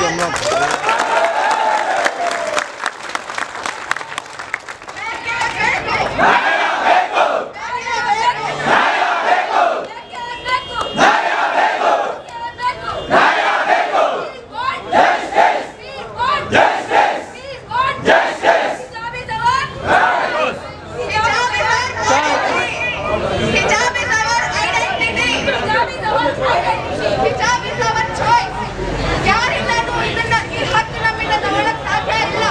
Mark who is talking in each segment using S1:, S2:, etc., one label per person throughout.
S1: Hijab is our identity. Hijab is our choice. ಯಾರಿಂದಲೂ ಇದನ್ನ ಈ ಹಕ್ಕು ನಮ್ಮಿಂದ ತಗೊಳಕ್ ಸಾಧ್ಯ ಇಲ್ಲ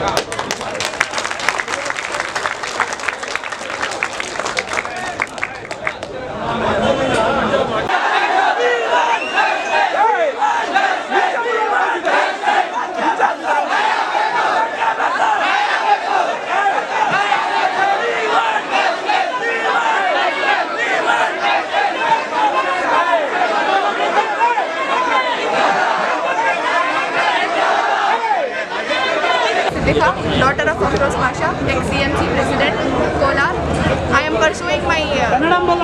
S1: Siddhika, daughter of Afroz Pasha, ex-CMC president, Kolar. I am pursuing my uh,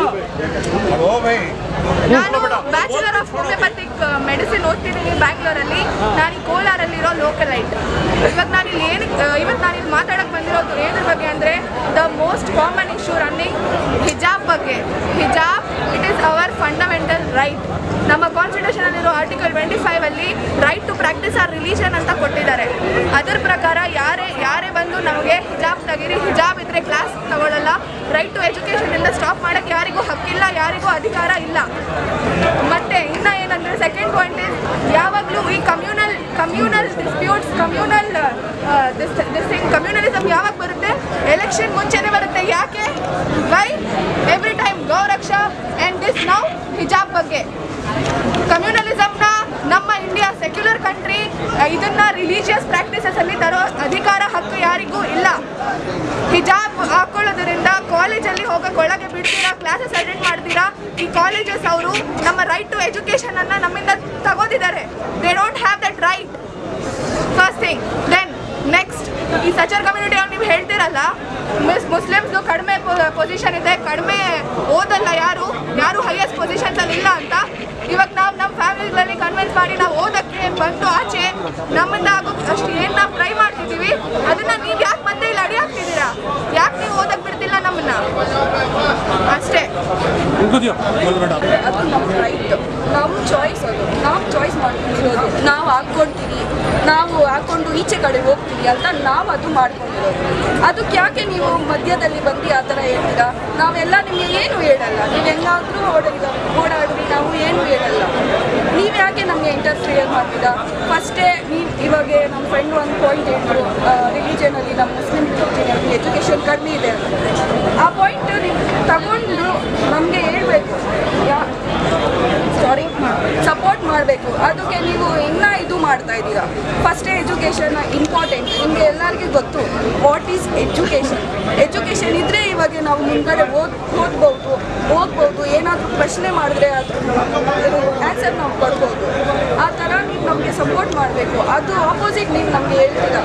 S1: ನಾನು ಬ್ಯಾಚುಲರ್ ಆಫ್ ಹೋಮಿಯೋಪತಿಕ್ ಮೆಡಿಸಿನ್ ಓದ್ತಿದ್ದೀನಿ ಬ್ಯಾಂಗ್ಳೂರಲ್ಲಿ ನಾನು ಈ ಕೋಲಾರಲ್ಲಿರೋ ಲೋಕಲ್ ಐಟ್ ಇವಾಗ ನಾನು ಇಲ್ಲಿ ಏನಕ್ಕೆ ಇವತ್ತು ನಾನು ಇಲ್ಲಿ ಮಾತಾಡಕ್ಕೆ ಬಂದಿರೋದು ಏದ್ರ ಬಗ್ಗೆ ಅಂದರೆ the most common issue running ಹಿಜಾಬ್ ಬಗ್ಗೆ ಹಿಜಾಬ್ it is our fundamental right ನಮ್ಮ ಕಾನ್ಸ್ಟಿಟ್ಯೂಷನ್ ಅಲ್ಲಿರೋ ಆರ್ಟಿಕಲ್ ಟ್ವೆಂಟಿ ಫೈವ್ ಅಲ್ಲಿ right to practise our religion ಅಂತ ಕೊಟ್ಟಿದ್ದಾರೆ ಅದರ ಪ್ರಕಾರ ಯಾರೇ ಯಾರೇ ಬಂದು ನಮಗೆ ಹಿಜಾಬ್ ತೆಗೀರಿ ಹಿಜಾಬ್ ಇದ್ರೆ ಕ್ಲಾಸ್ ತಗೊಳ್ಳಲ್ಲ ರೈಟ್ ಟು ಎಜುಕೇಷನ್ ಇಂದ ಸ್ಟಾಪ್ ಮಾಡಕ್ಕೆ ಯಾರಿಗೂ ಹಕ್ಕಿಲ್ಲ ಯಾರಿಗೂ ಅಧಿಕಾರ ಇಲ್ಲ ಮತ್ತೆ ಇನ್ನ ಏನಂದ್ರೆ ಸೆಕೆಂಡ್ ಪಾಯಿಂಟ್ ಇಸ್ ಯಾವಾಗಲೂ ಈ communal communal disputes communal this thing communalism ಯಾವಾಗ ಬರುತ್ತೆ ಎಲೆಕ್ಷನ್ ಮುಂಚೆನೆ ಬರುತ್ತೆ ಯಾಕೆ ವೈ ಎವ್ರಿ ಟೈಮ್ ಗೌರಕ್ಷಾ ಆ್ಯಂಡ್ ದಿಸ್ ನೌ ಹಿಜಾಬ್ ಬಗ್ಗೆ ಕಮ್ಯುನಲಿಸಮ್ನ ನಮ್ಮ ಇಂಡಿಯಾ ಸೆಕ್ಯುಲರ್ ಕಂಟ್ರಿ ಇದನ್ನ ರಿಲಿಜಿಯಸ್ ಪ್ರಾಕ್ಟೀಸಸ್ ಅಲ್ಲಿ ತರೋ ಅಧಿಕಾರ ಹಕ್ಕು ಯಾರಿಗೂ ಇಲ್ಲ ಹಿಜಾಬ್ ಹಾಕೊಳ್ಳೋದ್ರಿಂದ ಕಾಲೇಜಲ್ಲಿ ಹೋಗಕ್ಕೆ ಒಳಗೆ ಬಿಡ್ತೀರಾ ಕ್ಲಾಸಸ್ ಅಟೆಂಡ್ ಮಾಡ್ತೀರಾ ಈ ಕಾಲೇಜಸ್ ಅವರು ನಮ್ಮ ರೈಟ್ ಟು ಎಜುಕೇಶನ್ ಅನ್ನ ನಮ್ಮಿಂದ ತಗೋದಿದ್ದಾರೆ they don't have that right first thing then next ಈ ಸಚರ್ ಕಮ್ಯುನಿಟಿ ಅವ್ರು ನೀವು ಹೇಳ್ತಿರಲ್ಲ ಮಿಸ್ ಮುಸ್ಲಿಮ್ಸ್ದು ಕಡಿಮೆ ಪೊಸಿಷನ್ ಇದೆ ಕಡಿಮೆ ಓದಲ್ಲ ಯಾರು ಯಾರು ಹೈಯೆಸ್ಟ್ ಪೊಸಿಷನ್ಸ್ ಅಲ್ಲಿ ಇಲ್ಲ ಅಂತ ಇವಾಗ ನಾವು ನಮ್ಮ ಫ್ಯಾಮಿಲಿಗಳಲ್ಲಿ ಕನ್ವಿನ್ಸ್ ಮಾಡಿ ನಾವು ಓದಕ್ಕೆ ಬಂದು ಆಚೆ ನಮ್ಮಿಂದ ಆಗೋ ಅಷ್ಟು ಏನು ನಾವು ಟ್ರೈ ಮಾಡ್ತಿದ್ದೀವಿ ಅದನ್ನ ನೀವು ಯಾಕೆ ಮತ್ತೆ ಇಲ್ಲಿ ಅಡಿ ಹಾಕ್ತಿದ್ದೀರಾ ಯಾಕೆ ನೀವು ಓದಕ್ಕೆ ಬಿಡ್ತಿಲ್ಲ ನಮ್ಮನ್ನ ಅಷ್ಟೇ
S2: ಅದು ನಮ್ಮ ರೈಟ್ ನಮ್ಮ ಚಾಯ್ಸ್ ಅದು ನಾವು ಚಾಯ್ಸ್ ಮಾಡ್ಕೊಂಡಿರೋದು ನಾವು ಹಾಕ್ಕೊಳ್ತೀವಿ ನಾವು ಹಾಕ್ಕೊಂಡು ಈಚೆ ಕಡೆ ಹೋಗ್ತೀವಿ ಅಂತ ನಾವು ಅದು ಮಾಡ್ಕೊಂಡಿರೋದು ಅದಕ್ಕೆ ಯಾಕೆ ನೀವು ಮಧ್ಯದಲ್ಲಿ ಬಂದು ಆ ಥರ ಹೇಳ್ತೀರಾ ನಾವೆಲ್ಲ ನಿಮಗೆ ಏನು ಹೇಳಲ್ಲ ನೀವು ಹೆಂಗಾದ್ರೂ ಓಡಿದ ಓಡಾಡ್ರಿ ನಾವು ಏನು ಹೇಳಲ್ಲ ನೀವು ಯಾಕೆ ನಮಗೆ ಇಂಟರ್ಫಿಯರ್ ಮಾಡ್ತೀರಾ ಫಸ್ಟೇ ನೀವು ಇವಾಗ ನಮ್ಮ ಫ್ರೆಂಡ್ ಒಂದು ಪಾಯಿಂಟ್ ಹೇಳಿದ್ರು ರಿಲಿಜನಲ್ಲಿ ನಮ್ಮ ಮುಸ್ಲಿಂ ರಿಲಿಜನಲ್ಲಿ ಎಜುಕೇಷನ್ ಕಡಿಮೆ ಇದೆ ಅಂತ ಆ ಪಾಯಿಂಟ್ ನೀವು ತಗೊಂಡು ನಮಗೆ ಹೇಳ್ಬೇಕು ಯಾ ಸಾರಿ ಸಪೋರ್ಟ್ ಮಾಡಬೇಕು ಅದಕ್ಕೆ ನೀವು ಇನ್ನೂ ಇದು ಮಾಡ್ತಾ ಇದ್ದೀರಾ ಫಸ್ಟೇ ಎಜುಕೇಷನ್ ಇಂಪಾರ್ಟೆಂಟ್ ನಿಮಗೆ ಎಲ್ಲರಿಗೂ ಗೊತ್ತು ವಾಟ್ ಈಸ್ ಎಜುಕೇಷನ್ ಎಜುಕೇಷನ್ ಇದ್ದರೆ ಇವಾಗ ನಾವು ಮುಂದ್ಗಡೆ ಓದ್ ಓದ್ಬೋದು ಓದ್ಬೋದು ಏನಾದರೂ ಪ್ರಶ್ನೆ ಮಾಡಿದ್ರೆ ಅದು ಆನ್ಸರ್ ನಾವು ಕೊಡ್ಬೋದು ಆ ಥರ ನೀವು ನಮಗೆ ಸಪೋರ್ಟ್ ಮಾಡಬೇಕು ಅದು ಆಪೋಸಿಟ್ ನೀವು ನಮಗೆ ಹೇಳ್ತೀರಾ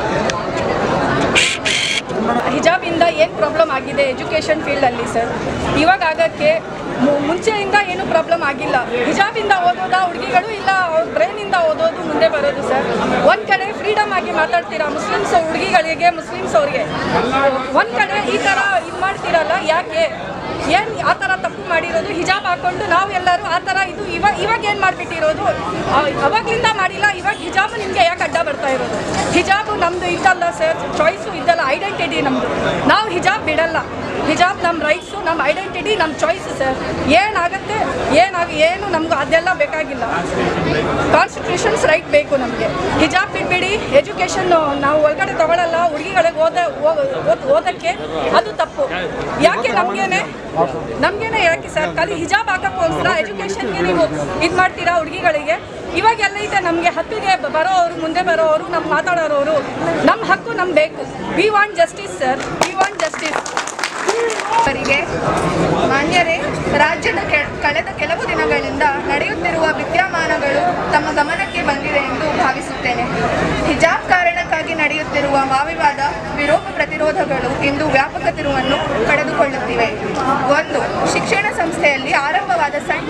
S3: ಹಿಜಾಬಿಂದ ಏನು ಪ್ರಾಬ್ಲಮ್ ಆಗಿದೆ ಎಜುಕೇಷನ್ ಫೀಲ್ಡಲ್ಲಿ ಸರ್ ಇವಾಗ ಆಗೋಕ್ಕೆ ಮು- ಮುಂಚೆಯಿಂದ ಏನು ಪ್ರಾಬ್ಲಮ್ ಆಗಿಲ್ಲ ಹಿಜಾಬಿಂದ ಓದೋದಾ ಹುಡುಗಿಗಳು ಇಲ್ಲ ಅವ್ರ ಬ್ರೈನಿಂದ ಓದೋದು ಮುಂದೆ ಬರೋದು ಸರ್ ಒಂದು ಕಡೆ ಫ್ರೀಡಮ್ ಆಗಿ ಮಾತಾಡ್ತೀರಾ ಮುಸ್ಲಿಮ್ಸ್ ಹುಡುಗಿಗಳಿಗೆ ಮುಸ್ಲಿಮ್ಸ್ ಅವ್ರಿಗೆ ಒಂದು ಕಡೆ ಈ ಥರ ಇದು ಮಾಡ್ತೀರಲ್ಲ ಯಾಕೆ ಏನು ಆ ಥರ ತಪ್ಪು ಮಾಡಿರೋದು ಹಿಜಾಬ್ ಹಾಕೊಂಡು ನಾವು ಎಲ್ಲರೂ ಆ ಥರ ಇದು ಇವಾಗ ಇವಾಗ ಏನು ಮಾಡಿಬಿಟ್ಟಿರೋದು ಅವಾಗಲಿಂದ ಮಾಡಿಲ್ಲ ಇವಾಗ ಹಿಜಾಬ್ ನಿಮಗೆ ಯಾಕೆ ಅಡ್ಡ ಬರ್ತಾ ಇರೋದು ಹಿಜಾಬು ನಮ್ಮದು ಇದ್ದಲ್ಲ ಸರ್ ಚಾಯ್ಸು ಇದ್ದಲ್ಲ ಐಡೆಂಟಿಟಿ ನಮ್ಮದು ನಾವು ಹಿಜಾಬ್ ಬಿಡಲ್ಲ ಹಿಜಾಬ್ ನಮ್ಮ ರೈಟ್ಸು ನಮ್ಮ ಐಡೆಂಟಿಟಿ ನಮ್ಮ ಚಾಯ್ಸು ಸರ್ ಏನಾಗುತ್ತೆ ಏನಾಗ ಏನು ನಮ್ಗೆ ಅದೆಲ್ಲ ಬೇಕಾಗಿಲ್ಲ ಕಾನ್ಸ್ಟಿಟ್ಯೂಷನ್ಸ್ ರೈಟ್ ಬೇಕು ನಮಗೆ ಹಿಜಾಬ್ ಬಿಡಬೇಡಿ ಎಜುಕೇಷನ್ ನಾವು ಒಳಗಡೆ ತಗೊಳ್ಳಲ್ಲ ಹುಡುಗಿಗಳಿಗೆ ಓದ ಓದ್- ಓದಕ್ಕೆ ಅದು ತಪ್ಪು ಯಾಕೆ ನಮಗೇನೆ ನಮಗೇನೆ ಯಾಕೆ ಸರ್ ಖಾಲಿ ಹಿಜಾಬ್ ಹಾಕೋಕ್ಕೋಸ್ಕರ ಎಜುಕೇಷನ್ಗೆ ನೀವು ಇದು ಮಾಡ್ತೀರಾ ಹುಡುಗಿಗಳಿಗೆ ಇವಾಗ ಎಲ್ಲ ಇದೆ ನಮಗೆ ಹಕ್ಕಿಗೆ ಬ- ಬರೋರು ಮುಂದೆ ಬರೋರು ನಮ್ಮ ಮಾತಾಡೋರು ನಮ್ಮ ಹಕ್ಕು ನಮ್ಗೆ ಬೇಕು we want justice sir we want justice
S1: ಅವರಿಗೆ ಮಾನ್ಯರೇ ರಾಜ್ಯದ ಕೆ- ಕಳೆದ ಕೆಲವು ದಿನಗಳಿಂದ ನಡೆಯುತ್ತಿರುವ ವಿದ್ಯಮಾನಗಳು ತಮ್ಮ ಗಮನಕ್ಕೆ ಬಂದಿದೆ ಎಂದು ಭಾವಿಸುತ್ತೇನೆ ಹಿಜಾಬ್ ಕಾರಣಕ್ಕಾಗಿ ನಡೆಯುತ್ತಿರುವ ವಾವಿವಾದ ವಿರೋಧ ಪ್ರತಿರೋಧಗಳು ಇಂದು ವ್ಯಾಪಕ ತಿರುವನ್ನು ಪಡೆದುಕೊಳ್ಳುತ್ತಿವೆ ಒಂದು ಶಿಕ್ಷಣ ಸಂಸ್ಥೆಯಲ್ಲಿ ಆರಂಭವಾದ ಸಣ್ಣ ಘಟನೆ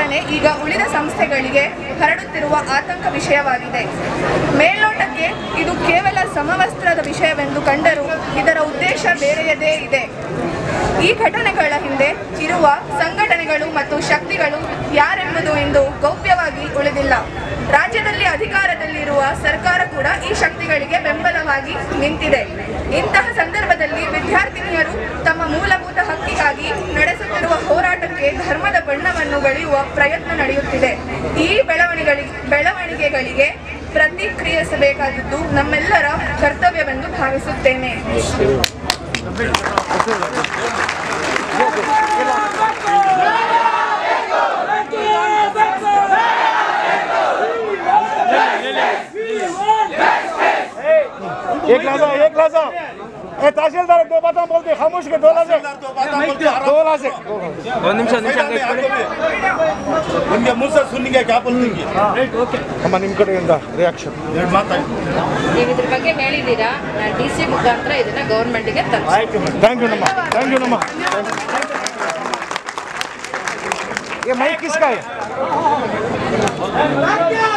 S1: ಭಾವನೆ ಈಗ ಉಳಿದ ಸಂಸ್ಥೆಗಳಿಗೆ ಹರಡುತ್ತಿರುವ ಆತಂಕ ವಿಷಯವಾಗಿದೆ ಮೇಲ್ನೋಟಕ್ಕೆ ಇದು ಕೇವಲ ಸಮವಸ್ತ್ರದ ವಿಷಯವೆಂದು ಕಂಡರೂ ಇದರ ಉದ್ದೇಶ ಬೇರೆಯದೇ ಇದೆ ಈ ಘಟನೆಗಳ ಹಿಂದೆ ಇರುವ ಸಂಘಟನೆಗಳು ಮತ್ತು ಶಕ್ತಿಗಳು ಯಾರೆಂಬುದು ಇಂದು ಗೌಪ್ಯವಾಗಿ ಉಳಿದಿಲ್ಲ ರಾಜ್ಯದಲ್ಲಿ ಅಧಿಕಾರದಲ್ಲಿರುವ ಸರ್ಕಾರ ಕೂಡ ಈ ಶಕ್ತಿಗಳಿಗೆ ಬೆಂಬಲವಾಗಿ ನಿಂತಿದೆ ಇಂತಹ ಸಂದರ್ಭದಲ್ಲಿ ವಿದ್ಯಾರ್ಥಿನಿಯರು ತಮ್ಮ ಮೂಲಭೂತ ಹಕ್ಕಿಗಾಗಿ ನಡೆಸುತ್ತಿರುವ ಹೋರಾಟಕ್ಕೆ ಧರ್ಮದ ಬಣ್ಣವನ್ನು ಬಳಿಯುವ ಪ್ರಯತ್ನ ನಡೆಯುತ್ತಿದೆ ಈ ಬೆಳವಣಿಗೆಗಳಿಗೆ ಬೆಳವಣಿಗೆಗಳಿಗೆ ಪ್ರತಿಕ್ರಿಯಿಸಬೇಕಾದದ್ದು ನಮ್ಮೆಲ್ಲರ ಕರ್ತವ್ಯವೆಂದು ಭಾವಿಸುತ್ತೇನೆ
S4: एक लाजा एक लाजा ए तहसीलदार दो बातें बोलते खामोश के दो लाजे दो लाजे
S5: ಒಂದು ನಿಮಿಷ ನಿಮಿಷ
S6: ನಿಮ್ಗೆ ಮುನ್ಸ ಸುನ್ನಿಗೆ ಕ್ಯಾಪಲ್ ನಿಂಗೆ
S4: ಅಮ್ಮ ನಿಮ್ಮ ಕಡೆಯಿಂದ ರಿಯಾಕ್ಷನ್
S6: ಎರಡು ಮಾತಾಡಿ
S7: ನೀವು ಇದ್ರ ಬಗ್ಗೆ ಹೇಳಿದ್ದೀರಾ ನಾನು ಡಿ ಸಿ ಮುಖಾಂತರ ಇದನ್ನ ಗೌರ್ಮೆಂಟ್ಗೆ ತಲುಪಿಸ್ತೀನಿ
S4: थैंक यू नमा थैंक यू नमा ये माइक किसका है